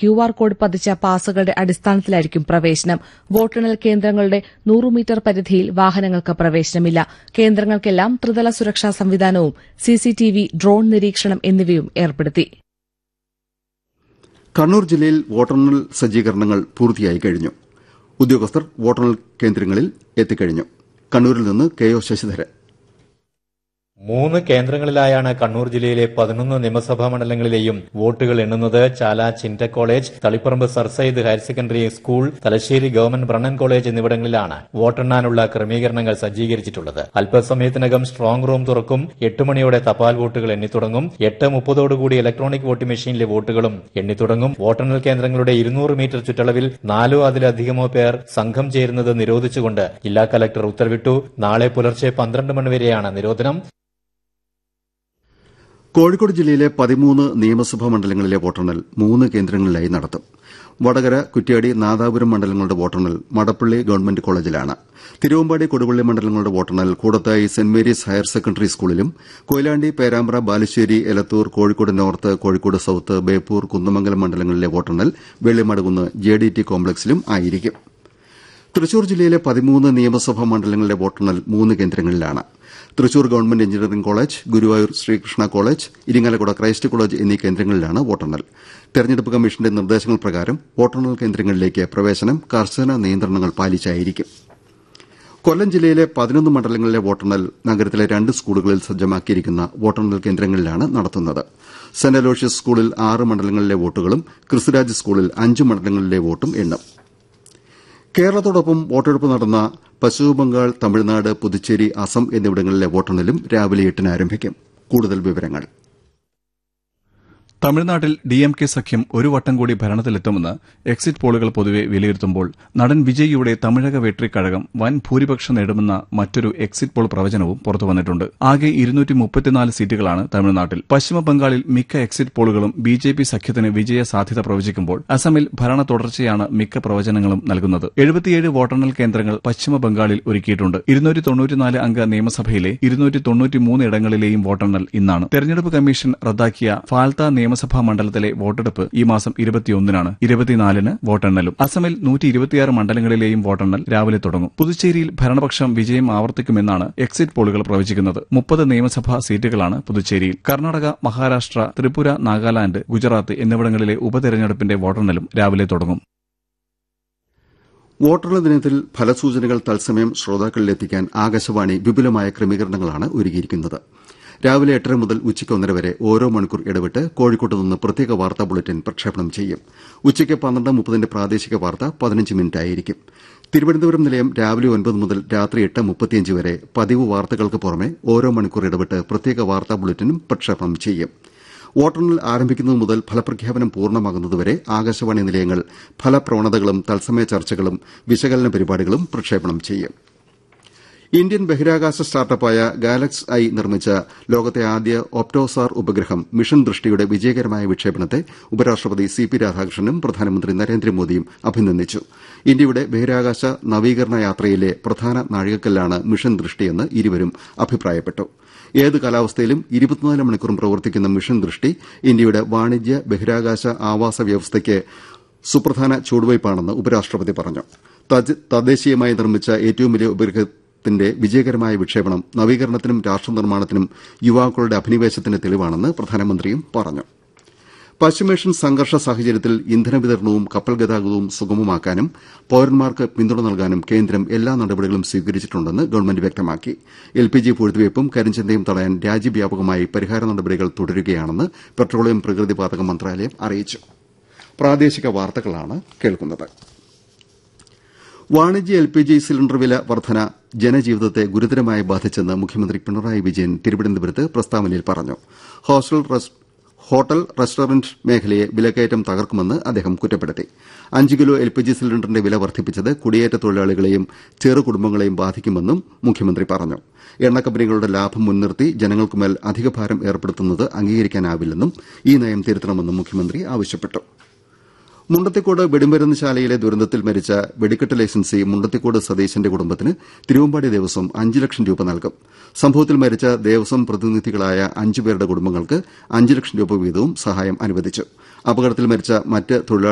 Q R code പതിച്ച പാസുകളുടെ അടിസ്ഥാനത്തിലായിരിക്കും പ്രവേശനം വോട്ടെണ്ണൽ കേന്ദ്രങ്ങളുടെ നൂറ് മീറ്റർ പരിധിയിൽ വാഹനങ്ങൾക്ക് പ്രവേശനമില്ല കേന്ദ്രങ്ങൾക്കെല്ലാം ത്രിതല സുരക്ഷാ സംവിധാനവും സിസിടിവി ഡ്രോൺ നിരീക്ഷണം എന്നിവയും ഏർപ്പെടുത്തി കണ്ണൂർ ജില്ലയിൽ വോട്ടെണ്ണൽ സജ്ജീകരണങ്ങൾ പൂർത്തിയായി കഴിഞ്ഞു ഉദ്യോഗസ്ഥർ വോട്ടെണ്ണൽ കേന്ദ്രങ്ങളിൽ എത്തിക്കഴിഞ്ഞു കണ്ണൂരിൽ നിന്ന് കെ ഒ ശശിധരൻ മൂന്ന് കേന്ദ്രങ്ങളിലായാണ് കണ്ണൂർ ജില്ലയിലെ പതിനൊന്ന് നിയമസഭാ മണ്ഡലങ്ങളിലെയും വോട്ടുകൾ എണ്ണുന്നത് ചാല ചിൻറ്റ college Taliparamba sir Syed higher secondary school Thalassery government Brennen college എന്നിവിടങ്ങളിലാണ് വോട്ടെണ്ണാനുള്ള ക്രമീകരണങ്ങൾ സജ്ജീകരിച്ചിട്ടുള്ളത് അല്പസമയത്തിനകം സ്ട്രോങ് റൂം തുറക്കും എട്ട് മണിയോടെ തപാൽ വോട്ടുകൾ എണ്ണിത്തുടങ്ങും എട്ട് മുപ്പതോടുകൂടി ഇലക്ട്രോണിക് വോട്ടിംഗ് മെഷീനിലെ വോട്ടുകളും എണ്ണിത്തുടങ്ങും വോട്ടെണ്ണൽ കേന്ദ്രങ്ങളുടെ ഇരുന്നൂറ് മീറ്റർ ചുറ്റളവിൽ നാലോ അതിലധികമോ പേർ സംഘം ചേരുന്നത് നിരോധിച്ചുകൊണ്ട് ജില്ലാ കലക്ടർ ഉത്തരവിട്ടു നാളെ പുലർച്ചെ പന്ത്രണ്ട് മണിവരെയാണ് നിരോധനം കോഴിക്കോട് ജില്ലയിലെ പതിമൂന്ന് നിയമസഭാ മണ്ഡലങ്ങളിലെ വോട്ടെണ്ണൽ മൂന്ന് കേന്ദ്രങ്ങളിലായി നടത്തും വടകര കുറ്റ്യാടി നാദാപുരം മണ്ഡലങ്ങളുടെ വോട്ടെണ്ണൽ മടപ്പള്ളി ഗവൺമെന്റ് കോളേജിലാണ് തിരുവമ്പാടി കൊടുവള്ളി മണ്ഡലങ്ങളുടെ വോട്ടെണ്ണൽ Koodathai saint Mary's higher secondary സ്കൂളിലും കൊയിലാണ്ടി പേരാമ്പ്ര ബാലുശ്ശേരി എലത്തൂർ കോഴിക്കോട് നോർത്ത് കോഴിക്കോട് സൌത്ത് ബേപ്പൂർ കുന്നമംഗലം മണ്ഡലങ്ങളിലെ വോട്ടെണ്ണൽ വെള്ളിമടകുന്ന് ജെ ഡി ടി കോംപ്ലക്സിലും ആയിരിക്കും തൃശൂർ ജില്ലയിലെ പതിമൂന്ന് നിയമസഭാ മണ്ഡലങ്ങളിലെ വോട്ടെണ്ണൽ മൂന്ന് കേന്ദ്രങ്ങളിലാണ് Thrissur government engineering college Guruvayur Sreekrishna college Irinjalakuda Christ college എന്നീ കേന്ദ്രങ്ങളിലാണ് വോട്ടെണ്ണൽ തെരഞ്ഞെടുപ്പ് കമ്മീഷന്റെ നിർദ്ദേശങ്ങൾ പ്രകാരം വോട്ടെണ്ണൽ കേന്ദ്രങ്ങളിലേക്ക് പ്രവേശനം കർശന നിയന്ത്രണങ്ങൾ പാലിച്ചായിരിക്കും കൊല്ലം ജില്ലയിലെ പതിനൊന്ന് മണ്ഡലങ്ങളിലെ വോട്ടെണ്ണൽ നഗരത്തിലെ രണ്ട് സ്കൂളുകളിൽ സജ്ജമാക്കിയിരിക്കുന്ന വോട്ടെണ്ണൽ കേന്ദ്രങ്ങളിലാണ് നടത്തുന്നത് സെന്റ് അലോഷ്യസ് സ്കൂളിൽ ആറ് മണ്ഡലങ്ങളിലെ വോട്ടുകളും ക്രിസ്തുരാജ് സ്കൂളിൽ അഞ്ച് മണ്ഡലങ്ങളിലെ വോട്ടും എണ്ണും കേരളത്തോടൊപ്പം വോട്ടെടുപ്പ് നടന്ന പശ്ചിമബംഗാൾ തമിഴ്നാട് പുതുച്ചേരി അസം എന്നിവിടങ്ങളിലെ വോട്ടെണ്ണലും രാവിലെ എട്ടിന് ആരംഭിക്കും കൂടുതൽ വിവരങ്ങൾ തമിഴ്നാട്ടിൽ ഡി എം കെ സഖ്യം ഒരു വട്ടം കൂടി ഭരണത്തിലെത്തുമെന്ന് എക്സിറ്റ് പോളുകൾ പൊതുവെ വിലയിരുത്തുമ്പോൾ നടൻ വിജയിയുടെ തമിഴക വെട്രിക്കഴകം വൻ ഭൂരിപക്ഷം നേടുമെന്ന മറ്റൊരു എക്സിറ്റ് പോൾ പ്രവചനവും പുറത്തുവന്നിട്ടുണ്ട് ആകെ ഇരുന്നൂറ്റി മുപ്പത്തിനാല് സീറ്റുകളാണ് തമിഴ്നാട്ടിൽ പശ്ചിമബംഗാളിൽ മിക്ക എക്സിറ്റ് പോളുകളും ബി ജെ പി സഖ്യത്തിന് വിജയ സാധ്യത പ്രവചിക്കുമ്പോൾ അസമിൽ ഭരണ തുടർച്ചയാണ് മിക്ക പ്രവചനങ്ങളും നൽകുന്നത് എഴുപത്തിയേഴ് വോട്ടെണ്ണൽ കേന്ദ്രങ്ങൾ പശ്ചിമബംഗാളിൽ ഒരുക്കിയിട്ടുണ്ട് ഇരുന്നൂറ്റി തൊണ്ണൂറ്റിനാല് അംഗ നിയമസഭയിലെ ഇരുന്നൂറ്റി തൊണ്ണൂറ്റിമൂന്ന് ഇടങ്ങളിലെയും വോട്ടെണ്ണൽ ഇന്നാണ് തെരഞ്ഞെടുപ്പ് കമ്മീഷൻ റദ്ദാക്കിയ ഫാൽത്ത നിയമസഭാ മണ്ഡലത്തിലെ വോട്ടെടുപ്പ് ഈ മാസം ഇരുപത്തിയൊന്നിനാണ് ഇരുപത്തിനാലിന് വോട്ടെണ്ണലും അസമിൽ നൂറ്റി ഇരുപത്തിയാറ് മണ്ഡലങ്ങളിലെയും വോട്ടെണ്ണൽ രാവിലെ തുടങ്ങും പുതുച്ചേരിയിൽ ഭരണപക്ഷം വിജയം ആവർത്തിക്കുമെന്നാണ് എക്സിറ്റ് പോളുകൾ പ്രവചിക്കുന്നത് മുപ്പത് നിയമസഭാ സീറ്റുകളാണ് പുതുച്ചേരിയിൽ കർണാടക മഹാരാഷ്ട്ര ത്രിപുര നാഗാലാന്റ് ഗുജറാത്ത് എന്നിവിടങ്ങളിലെ ഉപതെരഞ്ഞെടുപ്പിന്റെ വോട്ടെണ്ണലും രാവിലെ തുടങ്ങും വോട്ടെണ്ണൽ ദിനത്തിൽ ഫലസൂചനകൾ തത്സമയം ശ്രോതാക്കളിലെത്തിക്കാൻ ആകാശവാണി വിപുലമായ ക്രമീകരണങ്ങളാണ് ഒരുക്കിയിരിക്കുന്നത് രാവിലെ എട്ടര മുതൽ ഉച്ചയ്ക്ക് ഒന്നര വരെ ഓരോ മണിക്കൂർ ഇടവിട്ട് കോഴിക്കോട്ട് നിന്ന് പ്രത്യേക വാർത്താ ബുള്ളറ്റിൻ പ്രക്ഷേപണം ചെയ്യും ഉച്ചയ്ക്ക് പന്ത്രണ്ട് മുപ്പതിന്റെ പ്രാദേശിക വാർത്ത പതിനഞ്ച് മിനിറ്റ് ആയിരിക്കും തിരുവനന്തപുരം നിലയം രാവിലെ ഒൻപത് മുതൽ രാത്രി എട്ട് മുപ്പത്തിയഞ്ച് വരെ പതിവ് വാർത്തകൾക്ക് പുറമെ ഓരോ മണിക്കൂർ ഇടവിട്ട് പ്രത്യേക വാർത്താ ബുള്ളറ്റിനും പ്രക്ഷേപണം ചെയ്യും വോട്ടെണ്ണൽ ആരംഭിക്കുന്നത് മുതൽ ഫലപ്രഖ്യാപനം പൂർണ്ണമാകുന്നതുവരെ ആകാശവാണി നിലയങ്ങൾ ഫലപ്രവണതകളും തത്സമയ ചർച്ചകളും വിശകലന പരിപാടികളും പ്രക്ഷേപണം ചെയ്യും ഇന്ത്യൻ ബഹിരാകാശ സ്റ്റാർട്ടപ്പായ ഗാലക്സ് ഐ നിർമ്മിച്ച ലോകത്തെ ആദ്യ ഒപ്റ്റോസാർ ഉപഗ്രഹം മിഷൻ ദൃഷ്ടിയുടെ വിജയകരമായ വിക്ഷേപണത്തെ ഉപരാഷ്ട്രപതി സി പി രാധാകൃഷ്ണനും പ്രധാനമന്ത്രി നരേന്ദ്രമോദിയും അഭിനന്ദിച്ചു ഇന്ത്യയുടെ ബഹിരാകാശ നവീകരണ യാത്രയിലെ പ്രധാന നാഴികക്കല്ലാണ് മിഷൻ ദൃഷ്ടിയെന്ന് ഇരുവരും അഭിപ്രായപ്പെട്ടു ഏത് കാലാവസ്ഥയിലും ഇരുപത്തിനാല് മണിക്കൂറും പ്രവർത്തിക്കുന്ന മിഷൻ ദൃഷ്ടി ഇന്ത്യയുടെ വാണിജ്യ ബഹിരാകാശ ആവാസ വ്യവസ്ഥയ്ക്ക് സുപ്രധാന ചുവടുവയ്പ്പാണെന്ന് ഉപരാഷ്ട്രപതി പറഞ്ഞു തദ്ദേശീയമായി നിർമ്മിച്ച ഏറ്റവും വലിയ ഉപഗ്രഹത്തിന്റെ വിജയകരമായ വിക്ഷേപണം നവീകരണത്തിനും രാഷ്ട്രനിർമ്മാണത്തിനും യുവാക്കളുടെ അഭിനിവേശത്തിന്റെ തെളിവാണെന്ന് പ്രധാനമന്ത്രിയും പറഞ്ഞു പശ്ചിമേഷ്യൻ സംഘർഷ സാഹചര്യത്തിൽ ഇന്ധന വിതരണവും കപ്പൽ ഗതാഗതവും സുഗമമാക്കാനും പൌരന്മാർക്ക് പിന്തുണ നൽകാനും കേന്ദ്രം എല്ലാ നടപടികളും സ്വീകരിച്ചിട്ടുണ്ടെന്ന് ഗവൺമെന്റ് വ്യക്തമാക്കി എൽ പി ജി പൂഴ്ത്തിവയ്പും കരിഞ്ചന്തയും തടയാൻ രാജ്യവ്യാപകമായി പരിഹാര നടപടികൾ തുടരുകയാണെന്ന് പെട്രോളിയം പ്രകൃതിവാതക മന്ത്രാലയം അറിയിച്ചു പ്രാദേശിക വാർത്തകളാണ് കേൾക്കുന്നത് വാണിജ്യ എൽ പി ജി സിലിണ്ടർ വില വർധന ജനജീവിതത്തെ ഗുരുതരമായി ബാധിച്ചെന്ന് മുഖ്യമന്ത്രി പിണറായി വിജയൻ തിരുവനന്തപുരത്ത് പ്രസ്താവനയിൽ പറഞ്ഞു ഹോട്ടൽ റെസ്റ്റോറന്റ് മേഖലയെ വിലക്കയറ്റം തകർക്കുമെന്ന് അദ്ദേഹം കുറ്റപ്പെടുത്തി അഞ്ച് കിലോ എൽ പി ജി സിലിണ്ടറിന്റെ വില വർദ്ധിപ്പിച്ചത് കുടിയേറ്റ തൊഴിലാളികളെയും ചെറുകുടുംബങ്ങളെയും ബാധിക്കുമെന്നും മുഖ്യമന്ത്രി പറഞ്ഞു എണ്ണക്കമ്പനികളുടെ ലാഭം മുൻനിർത്തി ജനങ്ങൾക്കുമേൽ അധികഭാരം ഏർപ്പെടുത്തുന്നത് അംഗീകരിക്കാനാവില്ലെന്നും ഈ നയം തിരുത്തണമെന്നും മുഖ്യമന്ത്രി ആവശ്യപ്പെട്ടു മുണ്ടത്തിക്കോട് വെടിമരുന്ന് ശാലയിലെ ദുരന്തത്തിൽ മരിച്ച വെടിക്കെട്ട് ലൈസൻസി മുണ്ടത്തിക്കോട് സതീശന്റെ കുടുംബത്തിന് തിരുവമ്പാടി ദേവസ്വം അഞ്ച് ലക്ഷം രൂപ നൽകും സംഭവത്തിൽ മരിച്ച ദേവസ്വം പ്രതിനിധികളായ അഞ്ചുപേരുടെ കുടുംബങ്ങൾക്ക് അഞ്ച് ലക്ഷം രൂപ വീതവും സഹായം അനുവദിച്ചു അപകടത്തിൽ മരിച്ച മറ്റ്